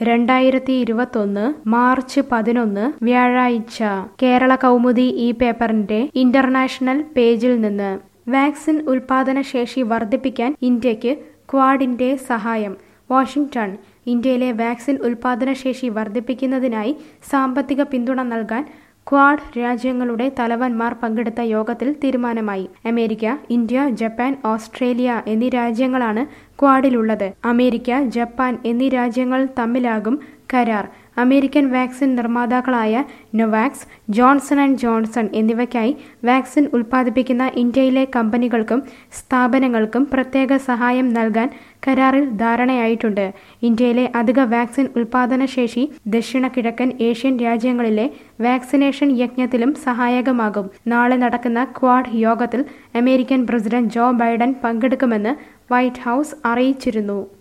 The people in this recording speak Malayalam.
രണ്ടായിരത്തി ഇരുപത്തൊന്ന് മാർച്ച് പതിനൊന്ന് വ്യാഴാഴ്ച കേരള കൗമുദി ഈ പേപ്പറിന്റെ ഇന്റർനാഷണൽ പേജിൽ നിന്ന് വാക്സിൻ ഉൽപാദന ശേഷി വർദ്ധിപ്പിക്കാൻ ഇന്ത്യക്ക് ക്വാഡിന്റെ സഹായം വാഷിംഗ്ടൺ ഇന്ത്യയിലെ വാക്സിൻ ഉൽപാദന ശേഷി വർദ്ധിപ്പിക്കുന്നതിനായി സാമ്പത്തിക പിന്തുണ നൽകാൻ ക്വാഡ് രാജ്യങ്ങളുടെ തലവന്മാർ പങ്കെടുത്ത യോഗത്തിൽ തീരുമാനമായി അമേരിക്ക ഇന്ത്യ ജപ്പാൻ ഓസ്ട്രേലിയ എന്നീ രാജ്യങ്ങളാണ് ക്വാഡിലുള്ളത് അമേരിക്ക ജപ്പാൻ എന്നീ രാജ്യങ്ങൾ തമ്മിലാകും കരാർ അമേരിക്കൻ വാക്സിൻ നിർമ്മാതാക്കളായ നൊവാക്സ് ജോൺസൺ ആൻഡ് ജോൺസൺ എന്നിവയ്ക്കായി വാക്സിൻ ഉൽപ്പാദിപ്പിക്കുന്ന ഇന്ത്യയിലെ കമ്പനികൾക്കും സ്ഥാപനങ്ങൾക്കും പ്രത്യേക സഹായം നൽകാൻ കരാറിൽ ധാരണയായിട്ടുണ്ട് ഇന്ത്യയിലെ അധിക വാക്സിൻ ഉൽപാദന ശേഷി ദക്ഷിണ കിഴക്കൻ ഏഷ്യൻ രാജ്യങ്ങളിലെ വാക്സിനേഷൻ യജ്ഞത്തിലും സഹായകമാകും നാളെ നടക്കുന്ന ക്വാഡ് യോഗത്തിൽ അമേരിക്കൻ പ്രസിഡന്റ് ജോ ബൈഡൻ പങ്കെടുക്കുമെന്ന് വൈറ്റ് ഹൌസ് അറിയിച്ചിരുന്നു